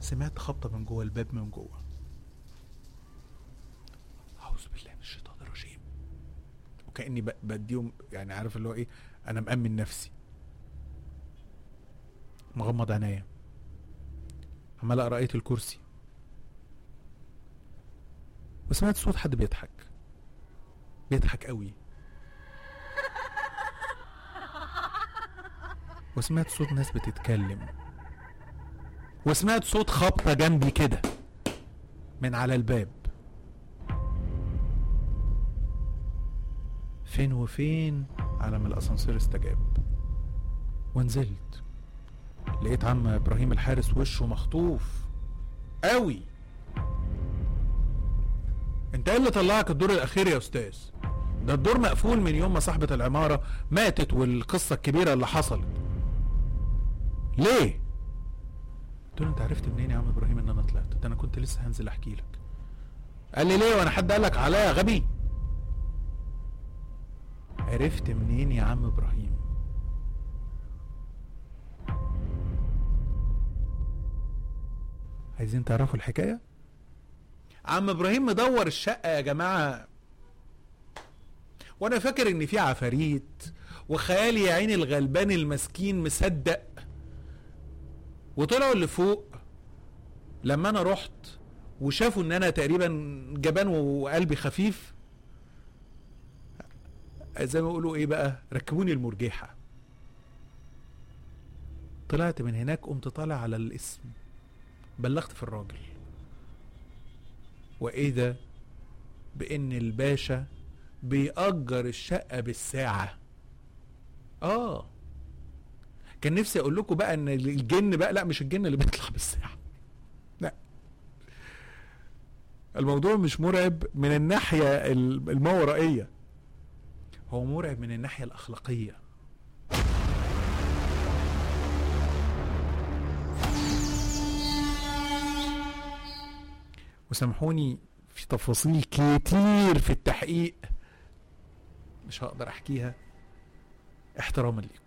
سمعت خبطه من جوه الباب من جوه اعوذ بالله من الشيطان الرجيم وكاني ب- بديهم يعني عارف اللي هو ايه انا مأمن نفسي مغمض عينيا عمال اقرا ايه الكرسي وسمعت صوت حد بيضحك بيضحك قوي وسمعت صوت ناس بتتكلم وسمعت صوت خبطة جنبي كده من على الباب فين وفين على ما الاسانسير استجاب ونزلت لقيت عم ابراهيم الحارس وشه مخطوف قوي انت ايه اللي طلعك الدور الاخير يا استاذ ده الدور مقفول من يوم ما صاحبة العمارة ماتت والقصة الكبيرة اللي حصلت ليه قلت له انت عرفت منين يا عم ابراهيم ان انا طلعت ده انا كنت لسه هنزل احكي لك قال لي ليه وانا حد قال لك عليا يا غبي عرفت منين يا عم ابراهيم عايزين تعرفوا الحكايه عم ابراهيم مدور الشقه يا جماعه وانا فاكر ان في عفاريت وخيالي يا عيني الغلبان المسكين مصدق وطلعوا اللي فوق لما انا رحت وشافوا ان انا تقريبا جبان وقلبي خفيف زي ما يقولوا ايه بقى ركبوني المرجحة طلعت من هناك قمت طالع على الاسم بلغت في الراجل واذا بان الباشا بيأجر الشقة بالساعة اه كان نفسي اقول لكم بقى ان الجن بقى لا مش الجن اللي بيطلع بالساعة لا الموضوع مش مرعب من الناحية الماورائية هو مرعب من الناحية الأخلاقية وسامحوني في تفاصيل كتير في التحقيق مش هقدر احكيها احتراما ليكم